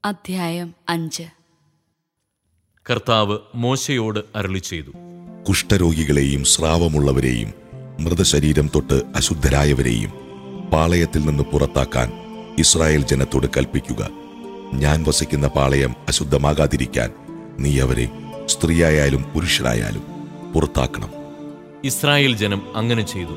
അധ്യായം അഞ്ച് കർത്താവ് മോശയോട് അരുളി ചെയ്തു കുഷ്ഠരോഗികളെയും സ്രാവമുള്ളവരെയും മൃതശരീരം തൊട്ട് അശുദ്ധരായവരെയും പാളയത്തിൽ നിന്ന് പുറത്താക്കാൻ ഇസ്രായേൽ ജനത്തോട് കൽപ്പിക്കുക ഞാൻ വസിക്കുന്ന പാളയം അശുദ്ധമാകാതിരിക്കാൻ നീ അവരെ സ്ത്രീയായാലും പുരുഷനായാലും പുറത്താക്കണം ഇസ്രായേൽ ജനം അങ്ങനെ ചെയ്തു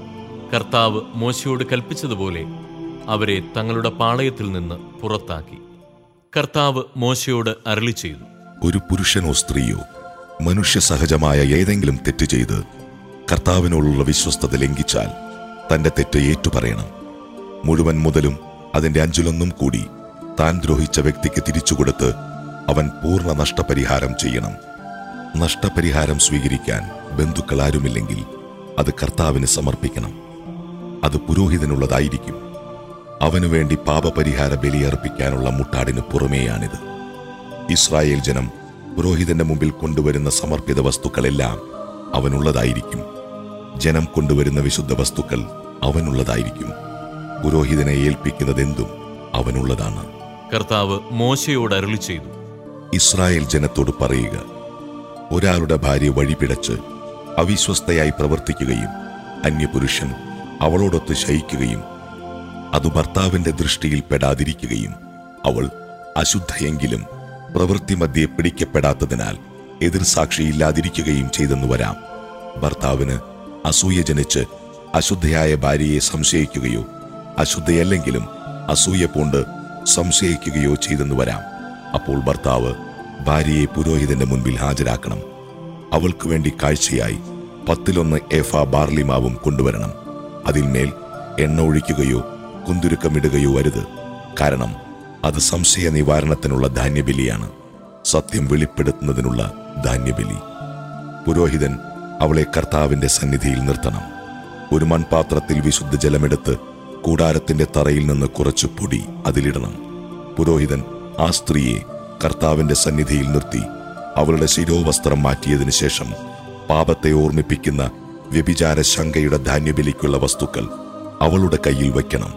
കർത്താവ് മോശയോട് കൽപ്പിച്ചതുപോലെ അവരെ തങ്ങളുടെ പാളയത്തിൽ നിന്ന് പുറത്താക്കി കർത്താവ് മോശയോട് അരുളി ചെയ്തു ഒരു പുരുഷനോ സ്ത്രീയോ മനുഷ്യ സഹജമായ ഏതെങ്കിലും തെറ്റ് ചെയ്ത് കർത്താവിനോടുള്ള വിശ്വസ്തത ലംഘിച്ചാൽ തന്റെ തെറ്റ് ഏറ്റുപറയണം മുഴുവൻ മുതലും അതിന്റെ അഞ്ചിലൊന്നും കൂടി താൻ ദ്രോഹിച്ച വ്യക്തിക്ക് തിരിച്ചുകൊടുത്ത് അവൻ പൂർണ്ണ നഷ്ടപരിഹാരം ചെയ്യണം നഷ്ടപരിഹാരം സ്വീകരിക്കാൻ ബന്ധുക്കൾ ആരുമില്ലെങ്കിൽ അത് കർത്താവിന് സമർപ്പിക്കണം അത് പുരോഹിതനുള്ളതായിരിക്കും അവനു വേണ്ടി പാപപരിഹാര ബലിയർപ്പിക്കാനുള്ള മുട്ടാടിന് പുറമേയാണിത് ഇസ്രായേൽ ജനം പുരോഹിതന്റെ മുമ്പിൽ കൊണ്ടുവരുന്ന സമർപ്പിത വസ്തുക്കളെല്ലാം അവനുള്ളതായിരിക്കും ജനം കൊണ്ടുവരുന്ന വിശുദ്ധ വസ്തുക്കൾ അവനുള്ളതായിരിക്കും പുരോഹിതനെ ഏൽപ്പിക്കുന്നതെന്തും അവനുള്ളതാണ് കർത്താവ് മോശയോട് അരുളി ചെയ്തു ഇസ്രായേൽ ജനത്തോട് പറയുക ഒരാളുടെ ഭാര്യ വഴിപിടച്ച് അവിശ്വസ്തയായി പ്രവർത്തിക്കുകയും അന്യപുരുഷൻ അവളോടൊത്ത് ശയിക്കുകയും അത് ഭർത്താവിന്റെ ദൃഷ്ടിയിൽ പെടാതിരിക്കുകയും അവൾ അശുദ്ധയെങ്കിലും പ്രവൃത്തി മധ്യേ പിടിക്കപ്പെടാത്തതിനാൽ എതിർസാക്ഷിയില്ലാതിരിക്കുകയും ചെയ്തെന്നു വരാം ഭർത്താവിന് അസൂയ ജനിച്ച് അശുദ്ധയായ ഭാര്യയെ സംശയിക്കുകയോ അശുദ്ധയല്ലെങ്കിലും അസൂയ പൂണ്ട് സംശയിക്കുകയോ ചെയ്തെന്നു വരാം അപ്പോൾ ഭർത്താവ് ഭാര്യയെ പുരോഹിതന്റെ മുൻപിൽ ഹാജരാക്കണം അവൾക്ക് വേണ്ടി കാഴ്ചയായി പത്തിലൊന്ന് ഏഫ ബാർലിമാവും കൊണ്ടുവരണം അതിന്മേൽ എണ്ണ ഒഴിക്കുകയോ കുന്തുരുക്കമിടുകയോ അരുത് കാരണം അത് സംശയ നിവാരണത്തിനുള്ള ധാന്യബലിയാണ് സത്യം വെളിപ്പെടുത്തുന്നതിനുള്ള ധാന്യബലി പുരോഹിതൻ അവളെ കർത്താവിന്റെ സന്നിധിയിൽ നിർത്തണം ഒരു മൺപാത്രത്തിൽ വിശുദ്ധ ജലമെടുത്ത് കൂടാരത്തിന്റെ തറയിൽ നിന്ന് കുറച്ച് പൊടി അതിലിടണം പുരോഹിതൻ ആ സ്ത്രീയെ കർത്താവിന്റെ സന്നിധിയിൽ നിർത്തി അവളുടെ ശിരോവസ്ത്രം മാറ്റിയതിനു ശേഷം പാപത്തെ ഓർമ്മിപ്പിക്കുന്ന വ്യഭിചാര ശങ്കയുടെ ധാന്യബലിക്കുള്ള വസ്തുക്കൾ അവളുടെ കയ്യിൽ വയ്ക്കണം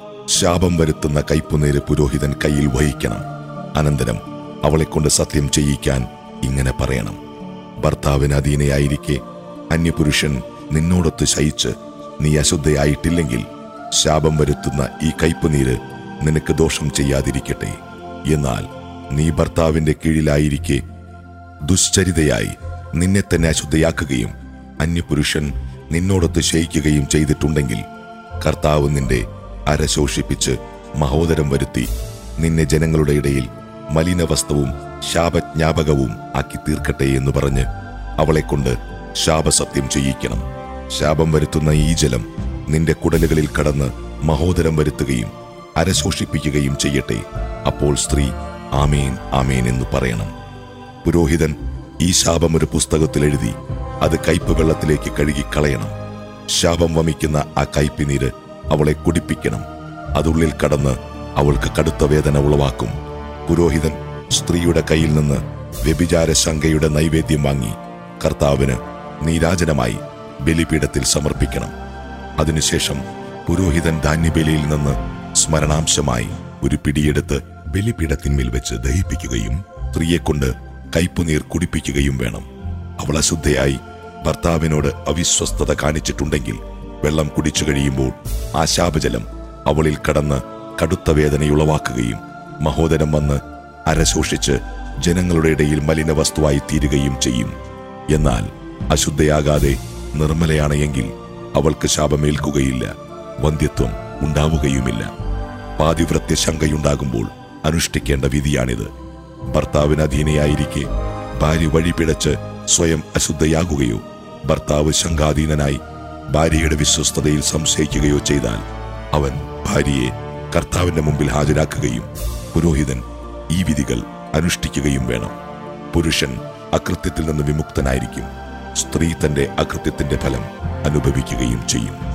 ശാപം വരുത്തുന്ന കയ്പുനീര് പുരോഹിതൻ കയ്യിൽ വഹിക്കണം അനന്തരം അവളെക്കൊണ്ട് സത്യം ചെയ്യിക്കാൻ ഇങ്ങനെ പറയണം ഭർത്താവിന് അധീനയായിരിക്കെ അന്യപുരുഷൻ നിന്നോടൊത്ത് ശയിച്ച് നീ അശുദ്ധയായിട്ടില്ലെങ്കിൽ ശാപം വരുത്തുന്ന ഈ കയ്പുനീര് നിനക്ക് ദോഷം ചെയ്യാതിരിക്കട്ടെ എന്നാൽ നീ ഭർത്താവിന്റെ കീഴിലായിരിക്കെ ദുശ്ചരിതയായി നിന്നെ തന്നെ അശുദ്ധയാക്കുകയും അന്യപുരുഷൻ നിന്നോടൊത്ത് ശയിക്കുകയും ചെയ്തിട്ടുണ്ടെങ്കിൽ കർത്താവ് നിന്റെ അരശോഷിപ്പിച്ച് മഹോദരം വരുത്തി നിന്നെ ജനങ്ങളുടെ ഇടയിൽ മലിനവസ്തുവും ശാപജ്ഞാപകവും ആക്കി തീർക്കട്ടെ എന്ന് പറഞ്ഞ് അവളെക്കൊണ്ട് ശാപസത്യം ചെയ്യിക്കണം ശാപം വരുത്തുന്ന ഈ ജലം നിന്റെ കുടലുകളിൽ കടന്ന് മഹോദരം വരുത്തുകയും അരശോഷിപ്പിക്കുകയും ചെയ്യട്ടെ അപ്പോൾ സ്ത്രീ ആമേൻ ആമേൻ എന്ന് പറയണം പുരോഹിതൻ ഈ ശാപം ഒരു പുസ്തകത്തിൽ എഴുതി അത് കയ്പ് വെള്ളത്തിലേക്ക് കഴുകി കളയണം ശാപം വമിക്കുന്ന ആ കയ്പിനീര് അവളെ കുടിപ്പിക്കണം അതുള്ളിൽ കടന്ന് അവൾക്ക് കടുത്ത വേദന ഉളവാക്കും പുരോഹിതൻ സ്ത്രീയുടെ കയ്യിൽ നിന്ന് വ്യഭിചാര ശങ്കയുടെ നൈവേദ്യം വാങ്ങി കർത്താവിന് നീരാജനമായി ബലിപീഠത്തിൽ സമർപ്പിക്കണം അതിനുശേഷം പുരോഹിതൻ ധാന്യബലിയിൽ നിന്ന് സ്മരണാംശമായി ഒരു പിടിയെടുത്ത് ബലിപീഠത്തിന്മേൽ വെച്ച് ദഹിപ്പിക്കുകയും സ്ത്രീയെക്കൊണ്ട് കയ്പുനീർ കുടിപ്പിക്കുകയും വേണം അവൾ അശുദ്ധയായി ഭർത്താവിനോട് അവിശ്വസ്തത കാണിച്ചിട്ടുണ്ടെങ്കിൽ വെള്ളം കുടിച്ചു കഴിയുമ്പോൾ ആ ശാപജലം അവളിൽ കടന്ന് കടുത്ത വേദനയുളവാക്കുകയും മഹോദരം വന്ന് അരശോഷിച്ച് ജനങ്ങളുടെ ഇടയിൽ മലിന വസ്തുവായി തീരുകയും ചെയ്യും എന്നാൽ അശുദ്ധയാകാതെ നിർമ്മലയാണ് എങ്കിൽ അവൾക്ക് ശാപമേൽക്കുകയില്ല വന്ധ്യത്വം ഉണ്ടാവുകയുമില്ല പാതിവ്രത്യ ശങ്കയുണ്ടാകുമ്പോൾ അനുഷ്ഠിക്കേണ്ട വിധിയാണിത് ഭർത്താവിന് അധീനയായിരിക്കെ ഭാര്യ വഴിപിടച്ച് സ്വയം അശുദ്ധയാകുകയോ ഭർത്താവ് ശങ്കാധീനനായി ഭാര്യയുടെ വിശ്വസ്തതയിൽ സംശയിക്കുകയോ ചെയ്താൽ അവൻ ഭാര്യയെ കർത്താവിന്റെ മുമ്പിൽ ഹാജരാക്കുകയും പുരോഹിതൻ ഈ വിധികൾ അനുഷ്ഠിക്കുകയും വേണം പുരുഷൻ അകൃത്യത്തിൽ നിന്ന് വിമുക്തനായിരിക്കും സ്ത്രീ തന്റെ അകൃത്യത്തിന്റെ ഫലം അനുഭവിക്കുകയും ചെയ്യും